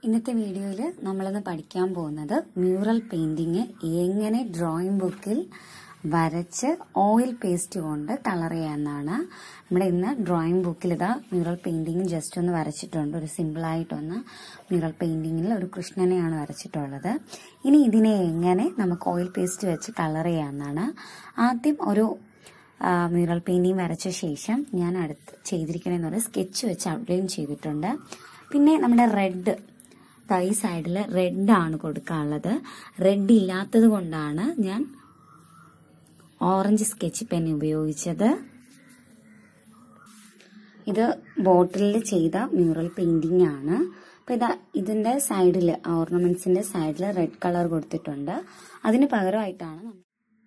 ഇന്നത്തെ വീഡിയോയിൽ നമ്മളിന്ന് പഠിക്കാൻ പോകുന്നത് മ്യൂറൽ പെയിന്റിങ് എങ്ങനെ ഡ്രോയിങ് ബുക്കിൽ വരച്ച് ഓയിൽ പേസ്റ്റ് കൊണ്ട് കളർ ചെയ്യാമെന്നാണ് നമ്മുടെ ഇന്ന് ഡ്രോയിങ് ബുക്കിൽ ഇതാ മ്യൂറൽ പെയിന്റിങ് ജസ്റ്റ് ഒന്ന് വരച്ചിട്ടുണ്ട് ഒരു സിമ്പിളായിട്ടൊന്ന് മ്യൂറൽ പെയിന്റിങ്ങിൽ ഒരു കൃഷ്ണനെയാണ് വരച്ചിട്ടുള്ളത് ഇനി ഇതിനെ എങ്ങനെ നമുക്ക് ഓയിൽ പേസ്റ്റ് വെച്ച് കളർ ചെയ്യാമെന്നാണ് ആദ്യം ഒരു മ്യൂറൽ പെയിന്റിങ് വരച്ച ശേഷം ഞാൻ അടുത്ത് ചെയ്തിരിക്കണമെന്ന് ഒരു സ്കെച്ച് വെച്ച് ഔട്ട്ലൈൻ ചെയ്തിട്ടുണ്ട് പിന്നെ നമ്മുടെ റെഡ് ഈ സൈഡിൽ റെഡ് ആണ് കൊടുക്കാനുള്ളത് റെഡ് ഇല്ലാത്തത് കൊണ്ടാണ് ഞാൻ ഓറഞ്ച് സ്കെച്ച് പെൻ ഉപയോഗിച്ചത് ഇത് ബോട്ടിലിൽ ചെയ്ത മ്യൂറൽ പെയിന്റിംഗ് ആണ് അപ്പൊ ഇതാ ഇതിന്റെ സൈഡിൽ ഓർണമെന്റ്സിന്റെ സൈഡിൽ റെഡ് കളർ കൊടുത്തിട്ടുണ്ട് അതിന് പകരമായിട്ടാണ് നമ്മ-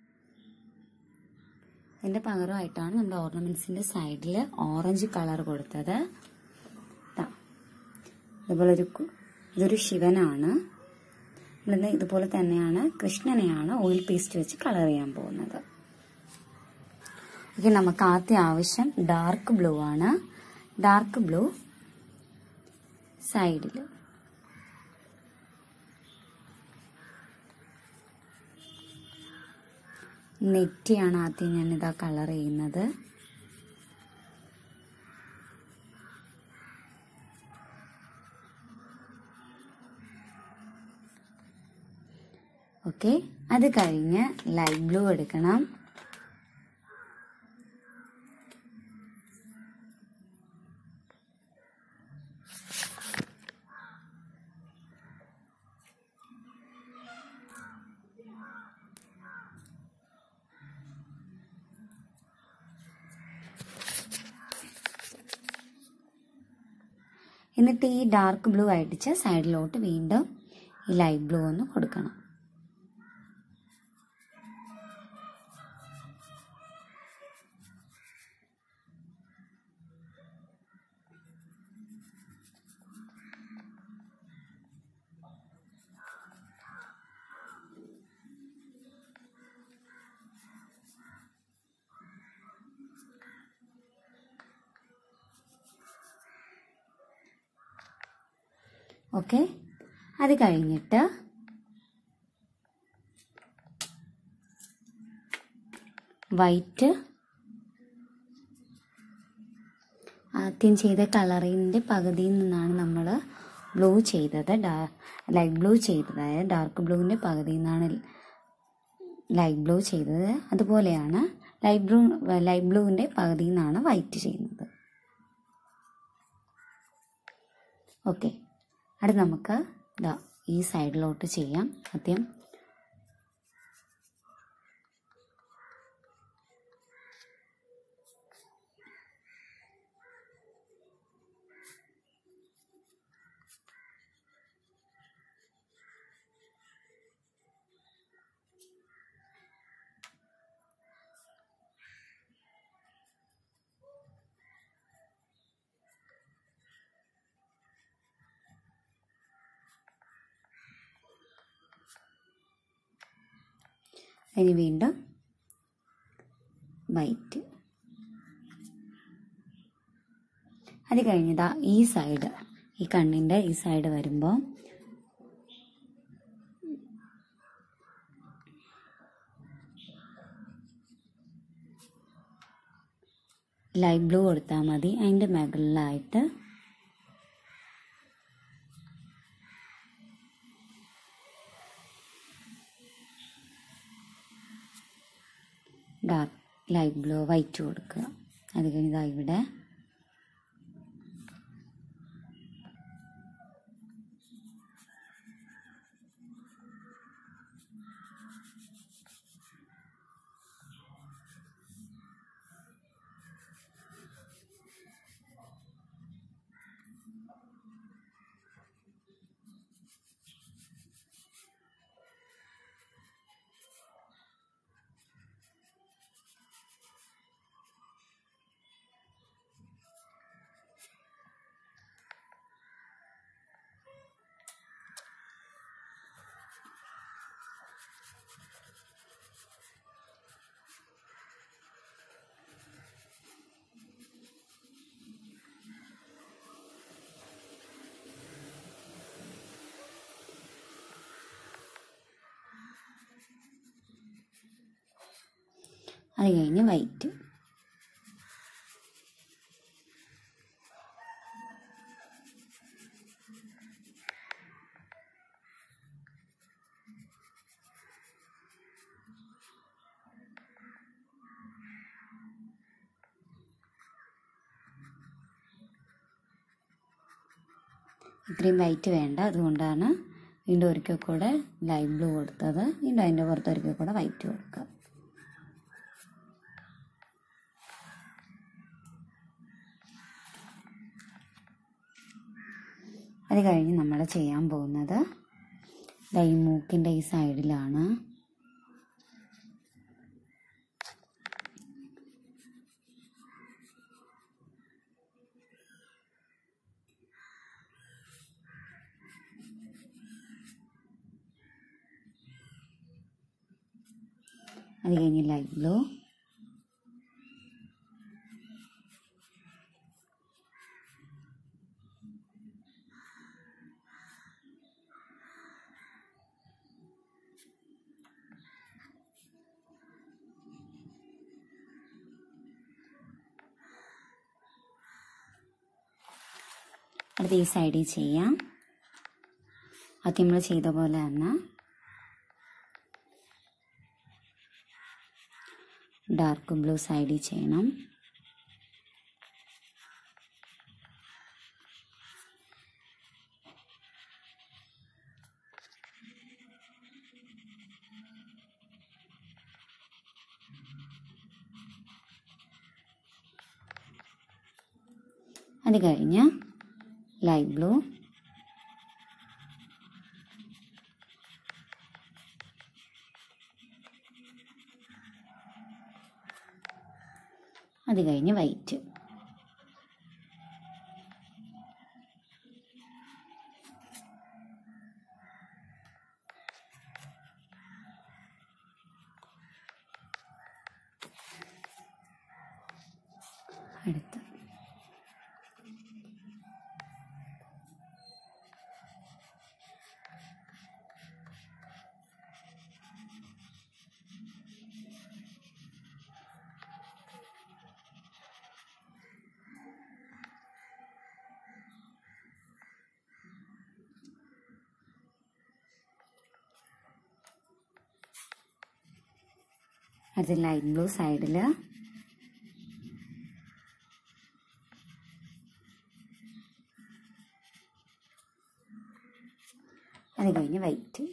അതിന്റെ പകരമായിട്ടാണ് നമ്മുടെ ഓർണമെന്റ്സിന്റെ സൈഡിൽ ഓറഞ്ച് കളർ കൊടുത്തത് ദാ. ഇതുപോലെ ഒരു കു- ഇതൊരു ശിവനാണ് നമ്മളിന്ന് ഇതുപോലെ തന്നെയാണ് കൃഷ്ണനെയാണ് ഓയിൽ പേസ്റ്റ് വെച്ച് കളർ ചെയ്യാൻ പോകുന്നത് ഓക്കെ നമുക്ക് ആദ്യം ആവശ്യം ഡാർക്ക് ബ്ലൂ ആണ് ഡാർക്ക് ബ്ലൂ സൈഡിൽ നെറ്റിയാണ് ആദ്യം ഞാനിതാ കളർ ചെയ്യുന്നത് ഓക്കെ അത് കഴിഞ്ഞ് ലൈറ്റ് ബ്ലൂ എടുക്കണം എന്നിട്ട് ഈ ഡാർക്ക് ബ്ലൂ അടിച്ച് സൈഡിലോട്ട് വീണ്ടും ഈ ലൈറ്റ് ബ്ലൂ ഒന്ന് കൊടുക്കണം ഓക്കെ അത് കഴിഞ്ഞിട്ട് വൈറ്റ് ആദ്യം ചെയ്ത കളറിൻ്റെ പകുതിയിൽ നിന്നാണ് നമ്മൾ ബ്ലൂ ചെയ്തത് ലൈറ്റ് ബ്ലൂ ചെയ്തത് അതായത് ഡാർക്ക് ബ്ലൂവിൻ്റെ പകുതിയിൽ നിന്നാണ് ലൈറ്റ് ബ്ലൂ ചെയ്തത് അതുപോലെയാണ് ലൈറ്റ് ബ്ലൂ ലൈറ്റ് ബ്ലൂവിൻ്റെ പകുതിയിൽ നിന്നാണ് വൈറ്റ് ചെയ്യുന്നത് ഓക്കെ അത് നമുക്ക് ഇതാ ഈ സൈഡിലോട്ട് ചെയ്യാം ആദ്യം ഇനി വീണ്ടും വൈറ്റ് അത് കഴിഞ്ഞതാ ഈ സൈഡ് ഈ കണ്ണിൻ്റെ ഈ സൈഡ് വരുമ്പോൾ ലൈറ്റ് ബ്ലൂ കൊടുത്താൽ മതി അതിൻ്റെ മുകളിലായിട്ട് ഡാർക്ക് ലൈറ്റ് ബ്ലൂ വൈറ്റ് കൊടുക്കുക അത് കഴിഞ്ഞതാ ഇവിടെ അത് കഴിഞ്ഞ് വൈറ്റ് ഇത്രയും വൈറ്റ് വേണ്ട അതുകൊണ്ടാണ് വീണ്ടും ഒരിക്കൽ കൂടെ ലൈറ്റ് ബ്ലൂ കൊടുത്തത് വീണ്ടും അതിൻ്റെ പുറത്ത് ഒരിക്കൽ കൂടെ വൈറ്റ് കൊടുക്കുക അത് കഴിഞ്ഞ് നമ്മൾ ചെയ്യാൻ പോകുന്നത് ദാ ഈ മൂക്കിൻ്റെ ഈ സൈഡിലാണ് അത് കഴിഞ്ഞ് ലൈറ്റ് ബ്ലൂ അടുത്ത ഈ സൈഡിൽ ചെയ്യാം ആദ്യം നമ്മൾ ചെയ്ത പോലെ തന്നെ ഡാർക്ക് ബ്ലൂ സൈഡിൽ ചെയ്യണം അത് കഴിഞ്ഞ് ലൈറ്റ് ബ്ലൂ അത് കഴിഞ്ഞ് വൈറ്റ് അടുത്ത അടുത്ത ലൈറ്റ് ബ്ലൂ സൈഡിൽ അത് കഴിഞ്ഞ് വൈറ്റ്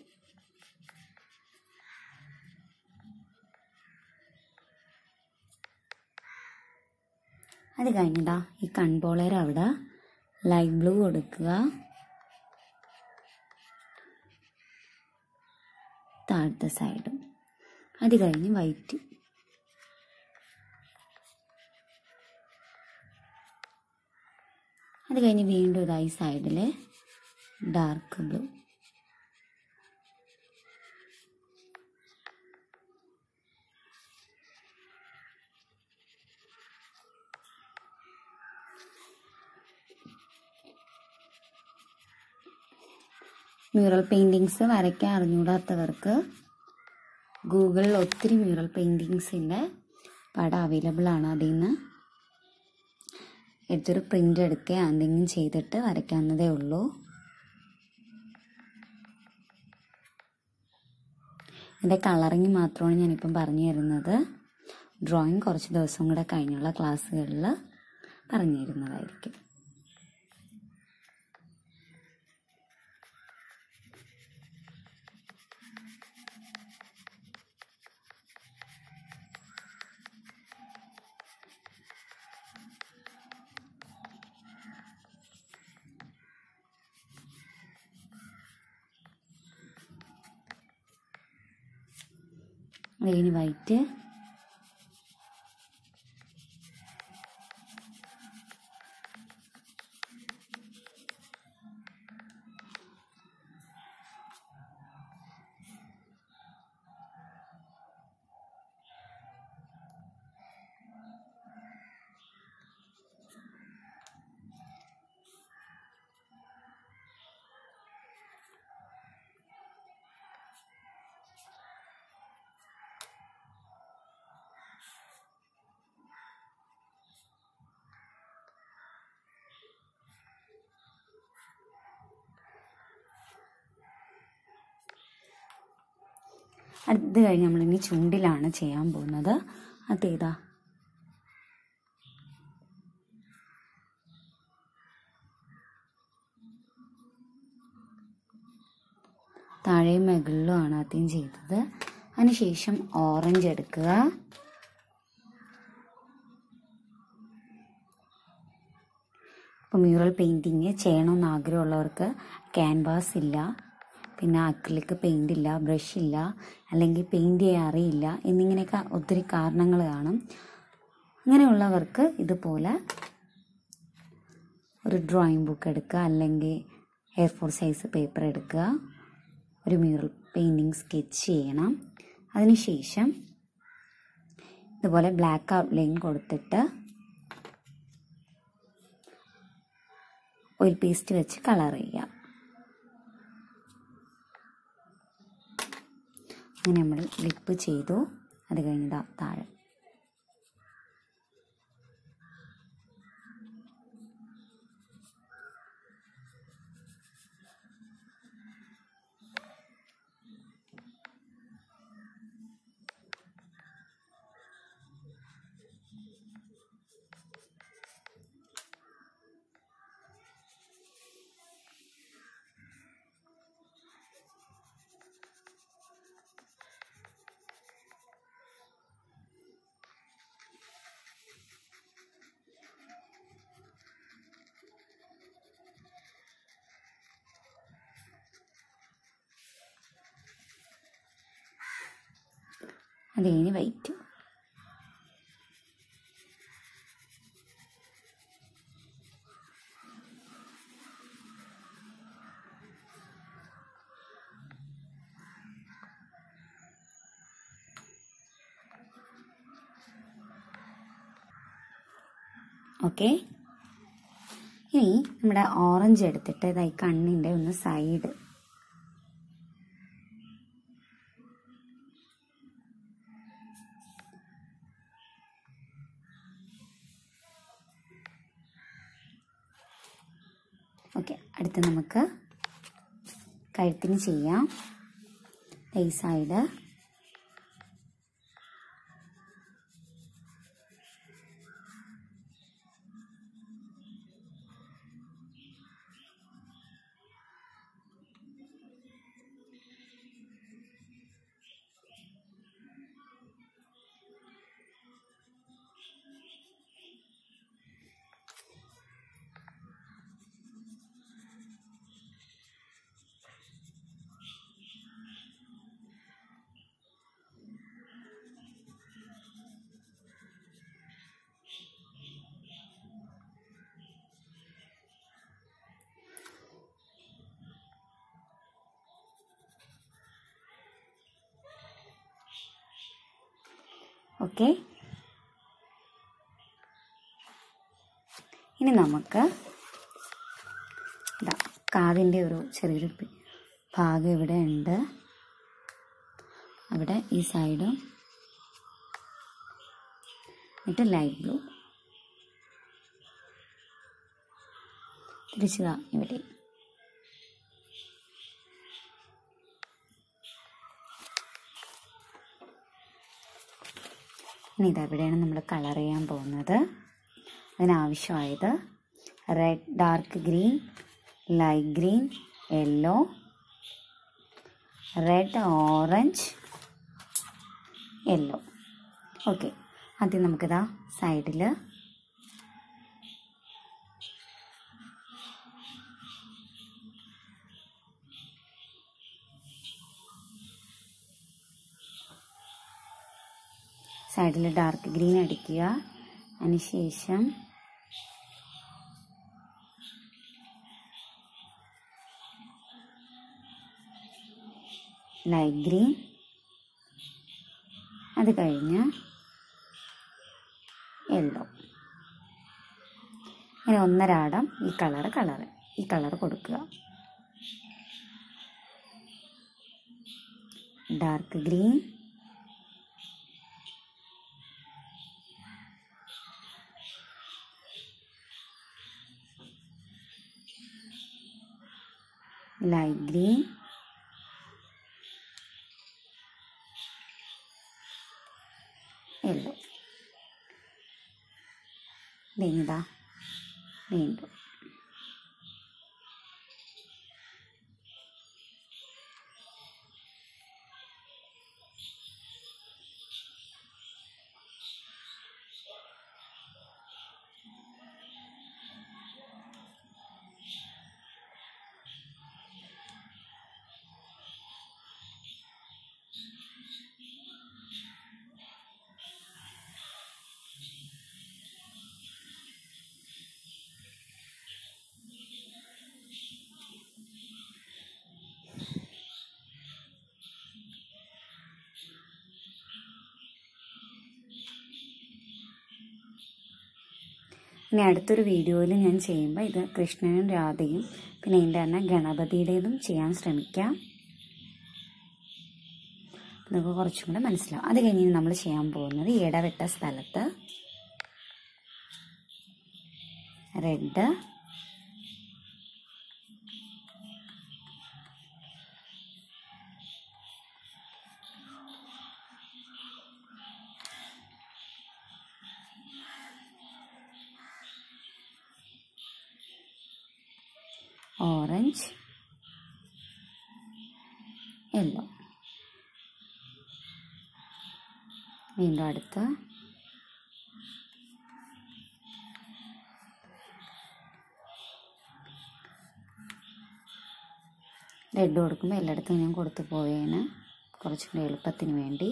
അത് കഴിഞ്ഞതാ ഈ കൺപോളയുടെ അവിടെ ലൈറ്റ് ബ്ലൂ കൊടുക്കുക താഴത്തെ സൈഡും അത് കഴിഞ്ഞ് വൈറ്റ് അത് കഴിഞ്ഞ് വീണ്ടും ഇതായി സൈഡിൽ ഡാർക്ക് ബ്ലൂ മ്യൂറൽ പെയിൻറ്റിങ്സ് വരയ്ക്കാൻ അറിഞ്ഞൂടാത്തവർക്ക് ഗൂഗിളിൽ ഒത്തിരി മ്യൂറൽ പെയിൻറ്റിങ്സിൻ്റെ പടം അവൈലബിൾ ആണ് അതിൽ നിന്ന് എടുത്തൊരു പ്രിൻ്റ് എടുക്കുക എന്തെങ്കിലും ചെയ്തിട്ട് വരയ്ക്കാവുന്നതേ ഉള്ളൂ ഇതിൻ്റെ കളറിങ് മാത്രമാണ് ഞാനിപ്പം പറഞ്ഞു തരുന്നത് ഡ്രോയിങ് കുറച്ച് ദിവസം കൂടെ കഴിഞ്ഞുള്ള ക്ലാസ്സുകളിൽ പറഞ്ഞു തരുന്നതായിരിക്കും അത് കഴിഞ്ഞ് വൈറ്റ് അടുത്ത് കഴിഞ്ഞ് നമ്മളിനി ചുണ്ടിലാണ് ചെയ്യാൻ പോകുന്നത് അതേതാ താഴെയും മുകളിലുമാണ് ആദ്യം ചെയ്തത് അതിനുശേഷം ഓറഞ്ച് എടുക്കുക ഇപ്പോൾ മ്യൂറൽ പെയിൻറ്റിങ് ചെയ്യണമെന്ന് ആഗ്രഹമുള്ളവർക്ക് ക്യാൻവാസ് ഇല്ല പിന്നെ അക്രിലിക് പെയിൻ്റ് ഇല്ല ബ്രഷ് ഇല്ല അല്ലെങ്കിൽ പെയിൻറ് ചെയ്യാൻ അറിയില്ല എന്നിങ്ങനെയൊക്കെ ഒത്തിരി കാരണങ്ങൾ കാണും അങ്ങനെയുള്ളവർക്ക് ഇതുപോലെ ഒരു ഡ്രോയിങ് ബുക്ക് എടുക്കുക അല്ലെങ്കിൽ എയർ ഫോർ സൈസ് പേപ്പർ എടുക്കുക ഒരു മ്യൂറൽ പെയിൻറ്റിങ് സ്കെച്ച് ചെയ്യണം അതിനുശേഷം ഇതുപോലെ ബ്ലാക്ക് ഔട്ട്ലൈൻ കൊടുത്തിട്ട് ഓയിൽ പേസ്റ്റ് വെച്ച് കളർ ചെയ്യുക അങ്ങനെ നമ്മൾ ലിപ്പ് ചെയ്തു അത് കഴിഞ്ഞതാ താഴെ അത് കഴിഞ്ഞ് വൈറ്റ് ഓക്കെ ഇനി നമ്മുടെ ഓറഞ്ച് എടുത്തിട്ട് ഇതായി കണ്ണിൻ്റെ ഒന്ന് സൈഡ് ഓക്കെ അടുത്ത് നമുക്ക് കഴുത്തിന് ചെയ്യാം ഈ സൈഡ് ഓക്കെ ഇനി നമുക്ക് ഇതാ കാതിൻ്റെ ഒരു ചെറിയൊരു പി- ഭാഗം ഇവിടെ ഉണ്ട് അവിടെ ഈ സൈഡും എന്നിട്ട് ലൈറ്റ് ബ്ലൂ തിരിച്ചതാ ഇവിടെ ഇനി ഇതെവിടെയാണ് നമ്മൾ കളർ ചെയ്യാൻ പോകുന്നത് അതിനാവശ്യമായത് red dark green light green yellow red orange yellow okay ആദ്യം നമുക്കിതാ സൈഡിൽ സൈഡിൽ ഡാർക്ക് ഗ്രീൻ അടിക്കുക അതിനുശേഷം ലൈറ്റ് ഗ്രീൻ അത് കഴിഞ്ഞ് യെല്ലോ ഇങ്ങനെ ഒന്നരാടം ഈ കളർ കളർ ഈ കളർ കൊടുക്കുക dark green light green yellow ഇതാ വീണ്ടും ഇനി അടുത്തൊരു വീഡിയോയിൽ ഞാൻ ചെയ്യുമ്പോൾ ഇത് കൃഷ്ണനും രാധയും പിന്നെ ഇതിൻ്റെ തന്നെ ഗണപതിയുടേതും ചെയ്യാൻ ശ്രമിക്കാം നിങ്ങൾക്ക് കുറച്ചും കൂടെ മനസ്സിലാവും അത് കഴിഞ്ഞ് നമ്മൾ ചെയ്യാൻ പോകുന്നത് ഇടവിട്ട സ്ഥലത്ത് റെഡ് ഓറഞ്ച് യെല്ലോ വീണ്ടും അടുത്ത് റെഡ് കൊടുക്കുമ്പോൾ എല്ലായിടത്തും ഞാൻ കൊടുത്തു പോയേന് കുറച്ചും കൂടി എളുപ്പത്തിന് വേണ്ടി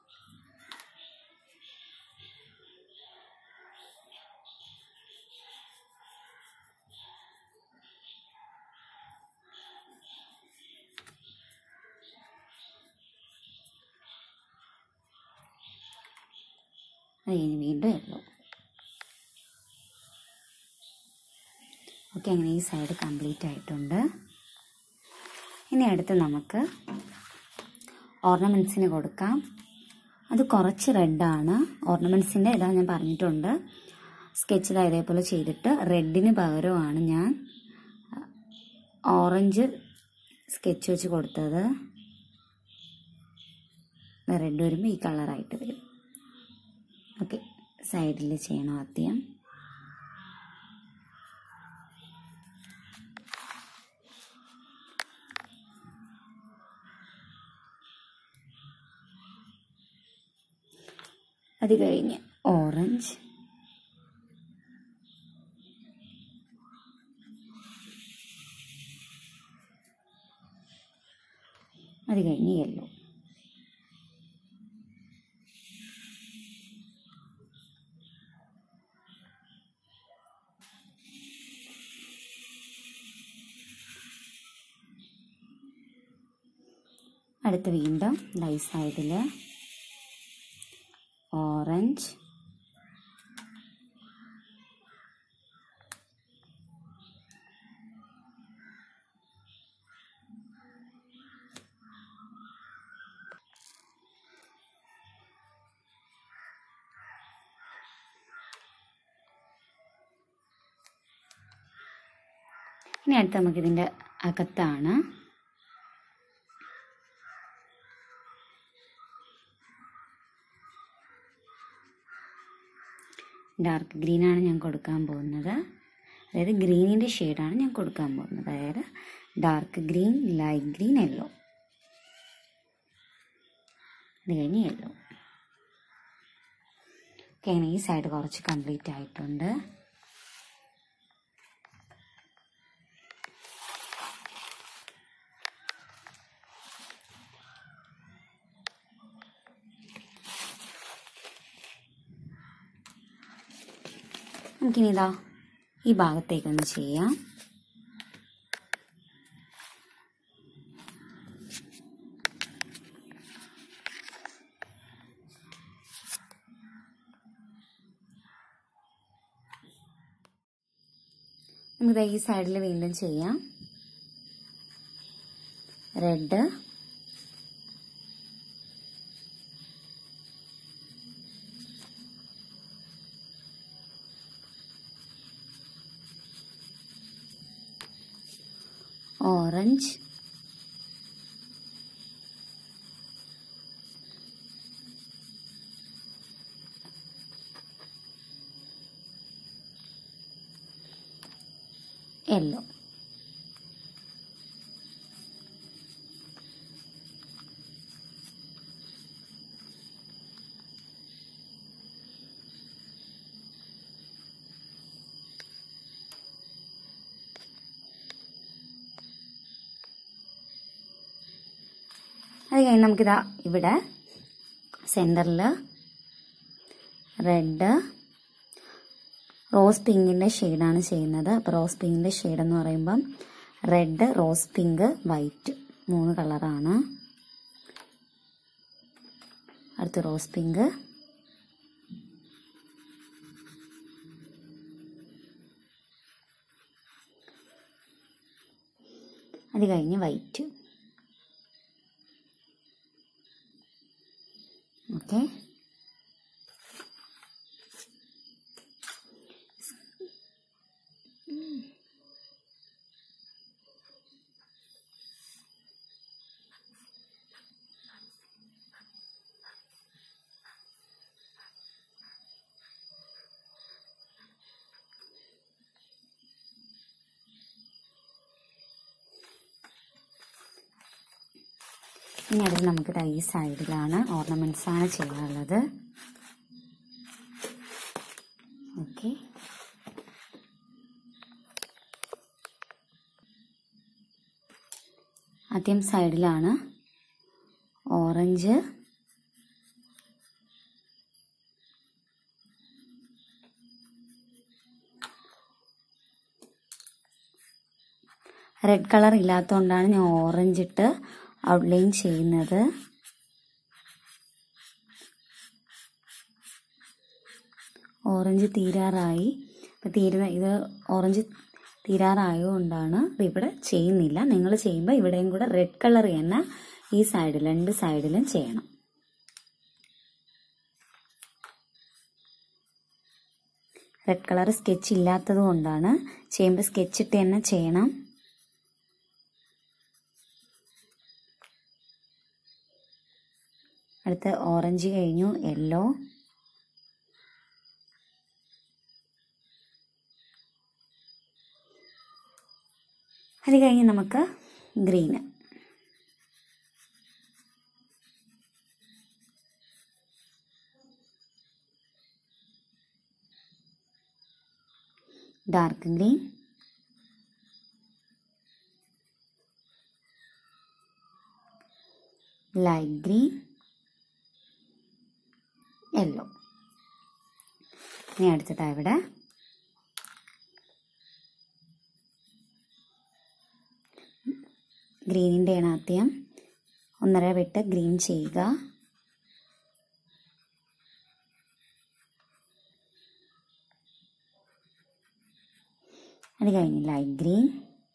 അത് കഴിഞ്ഞ് വീണ്ടും യെല്ലോ ഓക്കെ അങ്ങനെ ഈ സൈഡ് കംപ്ലീറ്റ് ആയിട്ടുണ്ട് ഇനി അടുത്ത് നമുക്ക് ഓർണമെൻറ്റ്സിന് കൊടുക്കാം അത് കുറച്ച് റെഡാണ് ഓർണമെൻറ്റ്സിൻ്റെ ഇതാ ഞാൻ പറഞ്ഞിട്ടുണ്ട് സ്കെച്ച് ഇതാ ഇതേപോലെ ചെയ്തിട്ട് റെഡിന് പകരമാണ് ഞാൻ ഓറഞ്ച് സ്കെച്ച് വെച്ച് കൊടുത്തത് റെഡ് വരുമ്പോൾ ഈ കളറായിട്ട് വരും ഓക്കെ സൈഡിൽ ചെയ്യണം ആദ്യം അത് കഴിഞ്ഞ് ഓറഞ്ച് അത് കഴിഞ്ഞ് യെല്ലോ അടുത്ത് വീണ്ടും ലൈ സൈഡിൽ ഓറഞ്ച് ഇനി അടുത്ത് നമുക്കിതിൻ്റെ അകത്താണ് ഡാർക്ക് ഗ്രീനാണ് ഞാൻ കൊടുക്കാൻ പോകുന്നത് അതായത് ഗ്രീനിൻ്റെ ഷെയ്ഡാണ് ഞാൻ കൊടുക്കാൻ പോകുന്നത് അതായത് dark green light green yellow അത് കഴിഞ്ഞ് യെല്ലോ ഓക്കെ അങ്ങനെ ഈ സൈഡ് കുറച്ച് കംപ്ലീറ്റ് ആയിട്ടുണ്ട് നമുക്കിനി ഇതാ ഈ ഭാഗത്തേക്കൊന്ന് ചെയ്യാം നമുക്കിതാ ഈ സൈഡിൽ വീണ്ടും ചെയ്യാം റെഡ് ഓറഞ്ച് യെല്ലോ അത് കഴിഞ്ഞ് നമുക്കിതാ ഇവിടെ സെൻറ്ററിൽ റെഡ് റോസ് പിങ്കിൻ്റെ ഷെയ്ഡാണ് ചെയ്യുന്നത് അപ്പോൾ റോസ് പിങ്കിൻ്റെ ഷെയ്ഡ് എന്ന് പറയുമ്പം റെഡ് റോസ് പിങ്ക് വൈറ്റ് മൂന്ന് കളറാണ് അടുത്ത് റോസ് പിങ്ക് അത് കഴിഞ്ഞ് വൈറ്റ് ഓക്കെ ഇനി അതിൽ നമുക്ക് ദാ ഈ സൈഡിലാണ് ഓർണമെന്റ്സ് ആണ് ചെയ്യാനുള്ളത് ഓക്കെ ആദ്യം സൈഡിലാണ് ഓറഞ്ച് റെഡ് കളർ ഇല്ലാത്തതുകൊണ്ടാണ് ഞാൻ ഓറഞ്ച് ഇട്ട് ഔട്ട്ലൈൻ ചെയ്യുന്നത് ഓറഞ്ച് തീരാറായി അപ്പം തീരുന്ന ഇത് ഓറഞ്ച് തീരാറായതുകൊണ്ടാണ് ഇത് ഇവിടെ ചെയ്യുന്നില്ല നിങ്ങൾ ചെയ്യുമ്പോൾ ഇവിടെയും കൂടെ റെഡ് കളർ തന്നെ ഈ സൈഡിൽ രണ്ട് സൈഡിലും ചെയ്യണം റെഡ് കളർ സ്കെച്ച് ഇല്ലാത്തത് കൊണ്ടാണ് ചെയ്യുമ്പോൾ സ്കെച്ച് ഇട്ട് തന്നെ ചെയ്യണം അടുത്ത് ഓറഞ്ച് കഴിഞ്ഞു യെല്ലോ അത് കഴിഞ്ഞ് നമുക്ക് ഗ്രീന് dark green light green yellow ഇനി അടുത്തത് ഇവിടെ ഗ്രീനിൻ്റെ ആണ് ആദ്യം ഒന്നര വിട്ട് ഗ്രീൻ ചെയ്യുക അത് കഴിഞ്ഞ് ലൈറ്റ് ഗ്രീൻ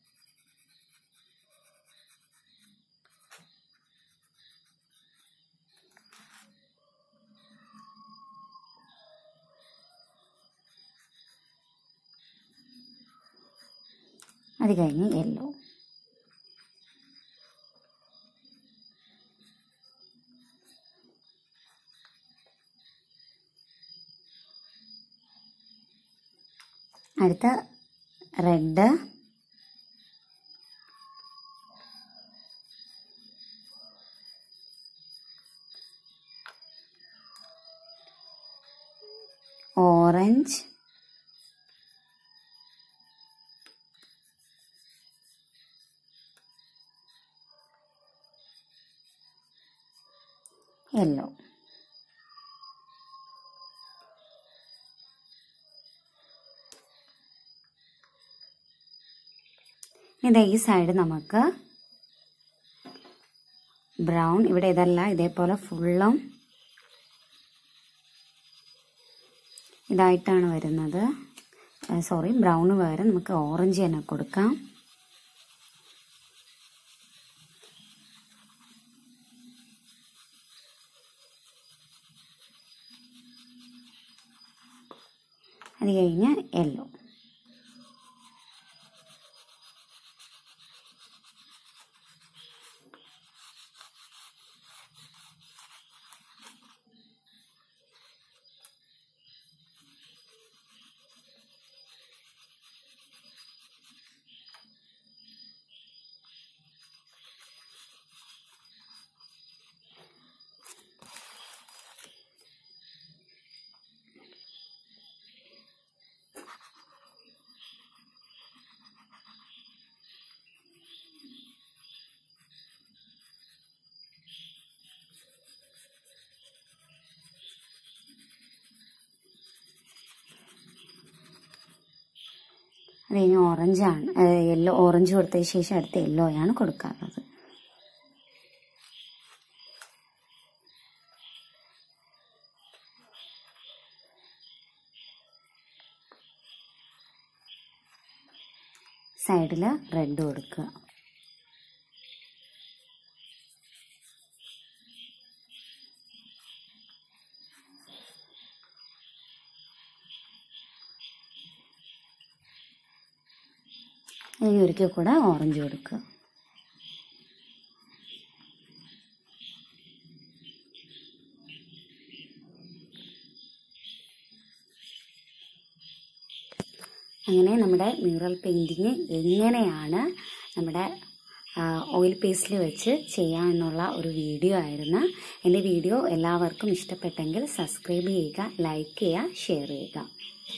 അത് കഴിഞ്ഞ് യെല്ലോ അടുത്ത റെഡ് ഓറഞ്ച് യെല്ലോ ഇത് ഈ സൈഡ് നമുക്ക് ബ്രൗൺ ഇവിടെ ഇതല്ല ഇതേപോലെ ഫുള്ളും ഇതായിട്ടാണ് വരുന്നത് സോറി ബ്രൗണ് പകരം നമുക്ക് ഓറഞ്ച് തന്നെ കൊടുക്കാം അത് കഴിഞ്ഞ് യെല്ലോ അത് കഴിഞ്ഞ് ഓറഞ്ചാണ് യെല്ലോ ഓറഞ്ച് കൊടുത്തതിന് ശേഷം അടുത്ത യെല്ലോയാണ് കൊടുക്കാറുള്ളത് സൈഡിൽ റെഡ് കൊടുക്കുക ഇനി ഒരിക്കൽ കൂടെ ഓറഞ്ച് കൊടുക്കുക അങ്ങനെ നമ്മുടെ മ്യൂറൽ പെയിൻറ്റിങ് എങ്ങനെയാണ് നമ്മുടെ ഓയിൽ പേസ്റ്റിൽ വെച്ച് ചെയ്യാമെന്നുള്ള ഒരു വീഡിയോ ആയിരുന്നു എൻ്റെ വീഡിയോ എല്ലാവർക്കും ഇഷ്ടപ്പെട്ടെങ്കിൽ സബ്സ്ക്രൈബ് ചെയ്യുക ലൈക്ക് ചെയ്യുക ഷെയർ ചെയ്യുക